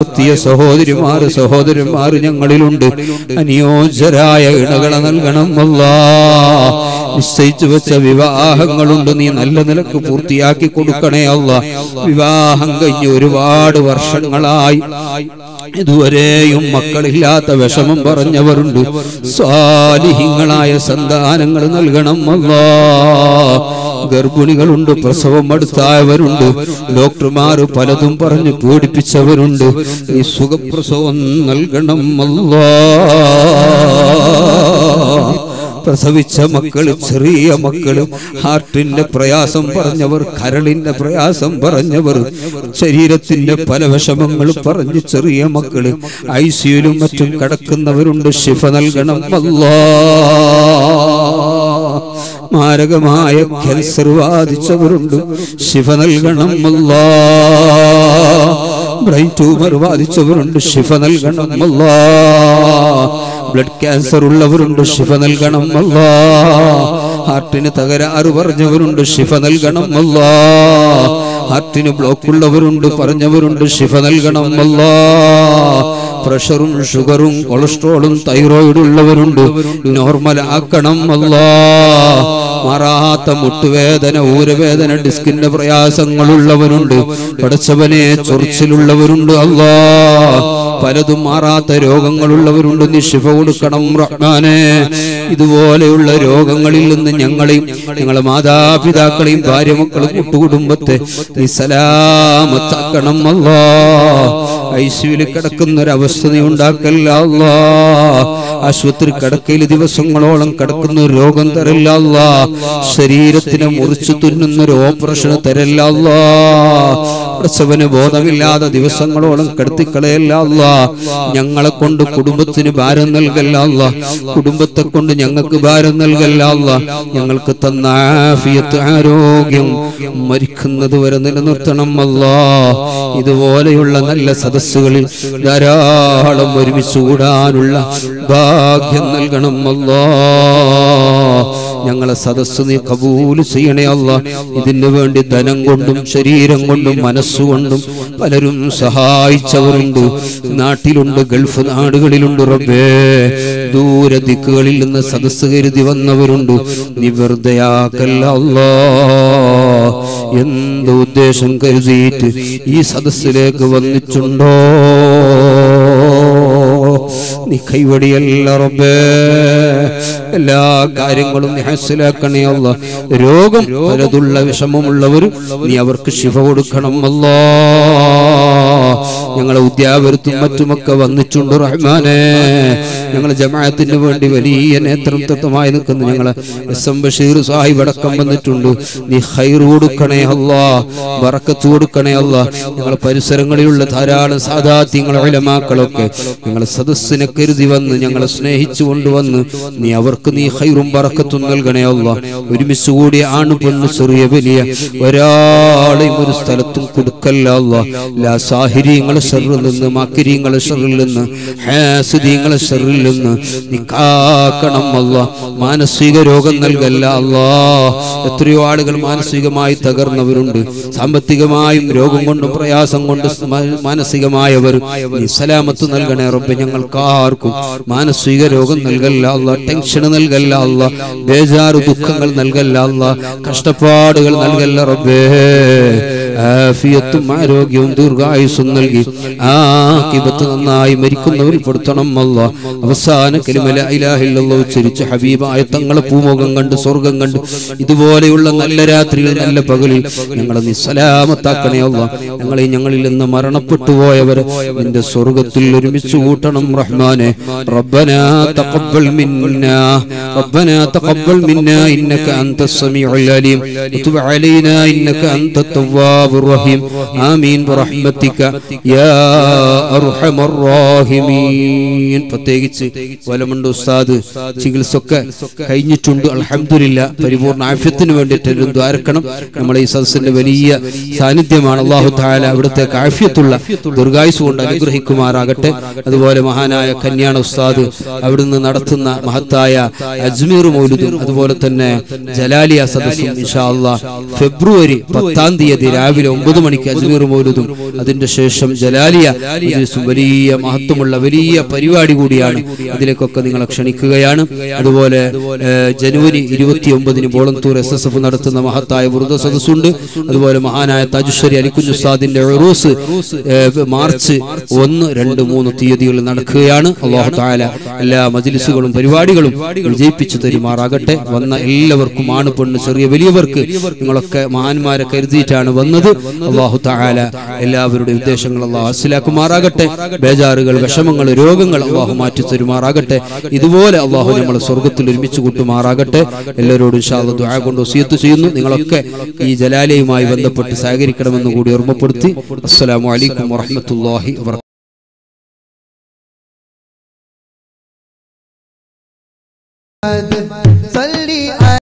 പ്രായപൂർത്തിയ സഹോദരിമാർ സഹോദരന്മാർ ഞങ്ങളിലുണ്ട് അനുയോജ്യരായ ഇണകളെ നൽകണം അല്ലാ നിശ്ചയിച്ചു വെച്ച വിവാഹങ്ങളുണ്ട് നീ നല്ല നിലക്ക് പൂർത്തിയാക്കി കൊടുക്കണേ അല്ല വിവാഹം കഴിഞ്ഞ് ഒരുപാട് വർഷങ്ങളായി ഇതുവരെയും മക്കളില്ലാത്ത വിഷമം പറഞ്ഞവരുണ്ട് സ്വാലിഹിങ്ങളായ സന്താനങ്ങൾ നൽകണം അല്ലാ ഗർഭിണികളുണ്ട് പ്രസവം അടുത്തായവരുണ്ട് ഡോക്ടർമാർ പലതും പറഞ്ഞ് പീഡിപ്പിച്ചവരുണ്ട് ഈ സുഖപ്രസവം നൽകണം അല്ലാ പ്രസവിച്ച മക്കള് ചെറിയ മക്കള് ഹാർട്ടിന്റെ പ്രയാസം പറഞ്ഞവർ കരളിന്റെ പ്രയാസം പറഞ്ഞവർ ശരീരത്തിന്റെ പല വിഷമങ്ങൾ പറഞ്ഞ് ചെറിയ മക്കള് ഐ സിയിലും മറ്റും കിടക്കുന്നവരുണ്ട് ശിഫ നൽകണം അല്ലാ മാരകമായ ക്യാൻസർ ബാധിച്ചവരുണ്ട് ശിഫ നൽകണം അല്ലാ ബ്രെയിൻ ട്യൂമർ ബാധിച്ചവരുണ്ട് ശിഫ നൽകണം അല്ലാ ബ്ലഡ് ക്യാൻസർ ഉള്ളവരുണ്ട് ശിഫ നൽകണം അല്ലാ ഹാർട്ടിന് തകരാറ് പറഞ്ഞവരുണ്ട് ശിഫ നൽകണം അല്ലാ ഹാർട്ടിന് ബ്ലോക്ക് ഉള്ളവരുണ്ട് പറഞ്ഞവരുണ്ട് ശിഫ നൽകണം അല്ലാ പ്രഷറും ഷുഗറും കൊളസ്ട്രോളും തൈറോയിഡ് ഉള്ളവരുണ്ട് നോർമൽ ആക്കണം അല്ലാ മാറാത്ത മുട്ടുവേദന ഊരവേദന ഡിസ്കിന്റെ പ്രയാസങ്ങളുള്ളവരുണ്ട് പടച്ചവനെ ചൊറിച്ചിലുള്ളവരുണ്ട് അല്ലാ പലതും മാറാത്ത രോഗങ്ങളുള്ളവരുണ്ട് നീ ശിഫ കൊടുക്കണം റഹ്മാനെ ഇതുപോലെയുള്ള രോഗങ്ങളിൽ നിന്ന് ഞങ്ങളെയും ഞങ്ങളെ മാതാപിതാക്കളെയും ഭാര്യമക്കളും കൂട്ടുകുടുംബത്തെ നീ സലാമത്താക്കണം അല്ലാ ഐസിയുവിൽ കിടക്കുന്ന ഒരവസ്ഥ നീ ഉണ്ടാക്കല്ല അല്ലാ ആശുപത്രി കിടക്കയിൽ ദിവസങ്ങളോളം കിടക്കുന്ന ഒരു രോഗം തരല്ല അല്ലാ ശരീരത്തിനെ മുറിച്ചു തുന്നുന്ന ഒരു ഓപ്പറേഷൻ തരല്ല അല്ലാ പ്രസവന് ബോധമില്ലാതെ ദിവസങ്ങളോളം കിടത്തിക്കളയല്ല അല്ലാ ഞങ്ങളെ കൊണ്ട് കുടുംബത്തിന് ഭാരം നൽകല്ല അല്ലാ കുടുംബത്തെ കൊണ്ട് ഞങ്ങൾക്ക് ഭാരം നൽകല്ല അല്ലാ ഞങ്ങൾക്ക് തന്ന ആഫിയത്ത് ആരോഗ്യം മരിക്കുന്നത് വരെ നിലനിർത്തണം അല്ലാ ഇതുപോലെയുള്ള നല്ല സദസ്സുകളിൽ ധാരാളം ഒരുമിച്ച് കൂടാനുള്ള ഭാഗ്യം നൽകണം അല്ലാ ഞങ്ങളെ സദസ്സ് നീ കബൂല് ചെയ്യണേ അല്ല ഇതിനു വേണ്ടി ധനം കൊണ്ടും ശരീരം കൊണ്ടും മനസ്സുകൊണ്ടും പലരും സഹായിച്ചവരുണ്ട് നാട്ടിലുണ്ട് ഗൾഫ് നാടുകളിലുണ്ട് റബ്ബേ ദൂര ദിക്കുകളിൽ നിന്ന് സദസ്സ് കരുതി വന്നവരുണ്ട് നീ വെറുതെയാക്കല്ല അല്ലാ എന്ത് ഉദ്ദേശം കരുതിയിട്ട് ഈ സദസ്സിലേക്ക് വന്നിട്ടുണ്ടോ നീ കൈവടിയല്ല റബ്ബേ എല്ലാ കാര്യങ്ങളും നീ ഹാസിലാക്കണേ അല്ല രോഗം പലതുള്ള വിഷമമുള്ളവരും നീ അവർക്ക് ശിവ കൊടുക്കണം അല്ലാ ഞങ്ങളെ ഉദ്യാവരത്തും മറ്റുമൊക്കെ വന്നിട്ടുണ്ട് റഹ്മാനെ ഞങ്ങളെ ജമാഅത്തിന് വേണ്ടി വലിയ നേതൃത്വമായി നിൽക്കുന്ന ഞങ്ങളെ എസ് എം ബഷീർ സാഹിബ് അടക്കം വന്നിട്ടുണ്ട് നീ ഹൈർ കൊടുക്കണേ അല്ലാ ബറക്കത്ത് കൊടുക്കണേ അല്ലാ ഞങ്ങളെ പരിസരങ്ങളിലുള്ള ധാരാളം സാധാത്യങ്ങളെ വിലമാക്കളൊക്കെ ഞങ്ങളെ സദസ്സിനെ കരുതി വന്ന് ഞങ്ങളെ സ്നേഹിച്ചു കൊണ്ടുവന്ന് നീ അവർക്ക് നീ ഹൈറും ബറക്കത്തും നൽകണേ അല്ല ഒരുമിച്ച് കൂടി ആണ് പെണ്ണ് ചെറിയ വലിയ ഒരാളെയും ഒരു സ്ഥലത്തും കൊടുക്കല്ല അല്ല ലാ സാഹിര്യങ്ങളെ ഷെറിൽ നിന്ന് മാക്കിര്യങ്ങളെ ഷെറിൽ നിന്ന് ഹാസിദീങ്ങളെ ഷെറിൽ നിന്ന് നീ കാക്കണം അല്ല മാനസിക രോഗം നൽകല്ല അല്ലാ എത്രയോ ആളുകൾ മാനസികമായി തകർന്നവരുണ്ട് സാമ്പത്തികമായും രോഗം കൊണ്ടും പ്രയാസം കൊണ്ട് മാനസികമായവർ നീ സലാമത്ത് നൽകണേ റബ്ബെ ഞങ്ങൾക്ക് ആർക്കും മാനസിക രോഗം നൽകല്ല അല്ല ടെൻഷൻ നൽകല്ല അല്ല ബേജാറ് ദുഃഖങ്ങൾ നൽകല്ല അല്ല കഷ്ടപ്പാടുകൾ നൽകല്ല റബ്ബേ ആഫിയത്തും ആരോഗ്യവും ദീർഘായുസും നൽകി ആക്കിബത്ത് നന്നായി മരിക്കുന്നവരിൽ പെടുത്തണം അല്ല അവസാന കലിമല ഇലാഹില്ലല്ലോ ഉച്ചരിച്ച് ഹബീബായ തങ്ങളെ പൂമുഖം കണ്ട് സ്വർഗം കണ്ട് ഇതുപോലെയുള്ള നല്ല രാത്രികൾ നല്ല പകലിൽ ഞങ്ങളെ നിസ്സലാമത്താക്കണേ അല്ല ഞങ്ങളെ ഞങ്ങളിൽ നിന്ന് മരണപ്പെട്ടു പോയവരെ നിന്റെ സ്വർഗത്തിൽ ഒരുമിച്ച് കൂട്ടണം റഹ്മാനെ ربنا تقبل منا ربنا تقبل منا إنك أنت السميع العليم وتب علينا إنك أنت التواب الرحيم آمين برحمتك يا أرحم الراحمين പ്രത്യേകിച്ച് വലമുണ്ട് ഉസ്താദ് ചികിത്സ ഒക്കെ കഴിഞ്ഞിട്ടുണ്ട് അൽഹംദുലില്ല പരിപൂർണ ആഫ്യത്തിന് വേണ്ടിയിട്ട് ദ്വാരക്കണം നമ്മളെ ഈ സദസ്സിന്റെ വലിയ സാന്നിധ്യമാണ് അള്ളാഹു താല അവിടുത്തെ ആഫ്യത്തുള്ള ദീർഘായുസ് കൊണ്ട് അനുഗ്രഹിക്കുമാറാകട്ടെ അതുപോലെ മഹാനായ കല്യാണ ഉസ്താദ് അവിടുന്ന് നടത്തുന്ന മഹത്തായ അജ്മീർ മൗലുദും അതുപോലെ തന്നെ ജലാലിയ സദസ്സും ഇൻഷാ അള്ളാഹ് ഫെബ്രുവരി പത്താം തീയതി രാവിലെ രാവിലെ ഒമ്പത് മണിക്ക് അജ്മീർ മൗലൂദും അതിന്റെ ശേഷം ജലാലിയ മജ്ലിസും വലിയ മഹത്വമുള്ള വലിയ പരിപാടി കൂടിയാണ് അതിലേക്കൊക്കെ നിങ്ങളെ ക്ഷണിക്കുകയാണ് അതുപോലെ ഏഹ്, ജനുവരി ഇരുപത്തി ഒമ്പതിന് ബോളന്തൂർ എസ് എസ് എഫ് നടത്തുന്ന മഹത്തായ വൃത സദസ്സുണ്ട് അതുപോലെ മഹാനായ താജുശ്ശേരി അലിക്കുഞ്ഞുസാദിന്റെ ഉറൂസ് ഏഹ്, മാർച്ച് ഒന്ന് രണ്ട് മൂന്ന് തീയതികളിൽ നടക്കുകയാണ് അള്ളാഹു താല എല്ലാ മജ്ലിസുകളും പരിപാടികളും വിജയിപ്പിച്ചു തരുമാറാകട്ടെ വന്ന എല്ലാവർക്കും ആണ് പെണ്ണ് ചെറിയ വലിയവർക്ക് നിങ്ങളൊക്കെ മഹാന്മാരെ കരുതിയിട്ടാണ് വന്നത് അള്ളാഹു താല എല്ലാവരുടെ ഉദ്ദേശങ്ങൾ അള്ളാഹു മനസ്സിലാക്കുമാറാകട്ടെ ബേജാറുകൾ വിഷമങ്ങൾ രോഗങ്ങൾ അള്ളാഹു മാറ്റി തരുമാറാകട്ടെ ഇതുപോലെ അള്ളാഹു നമ്മളെ സ്വർഗത്തിൽ ഒരുമിച്ച് കൂട്ടുമാറാകട്ടെ എല്ലാവരോടും ഇൻഷാല്ലാ ദുആ കൊണ്ട് വസിയത്ത് ചെയ്യുന്നു നിങ്ങളൊക്കെ ഈ ജലാലയുമായി ബന്ധപ്പെട്ട് സഹകരിക്കണമെന്ന് കൂടി ഓർമ്മപ്പെടുത്തി അസ്സലാമു അലൈക്കും വറഹ്മത്തുള്ളാഹി വബറകാതുഹു അത്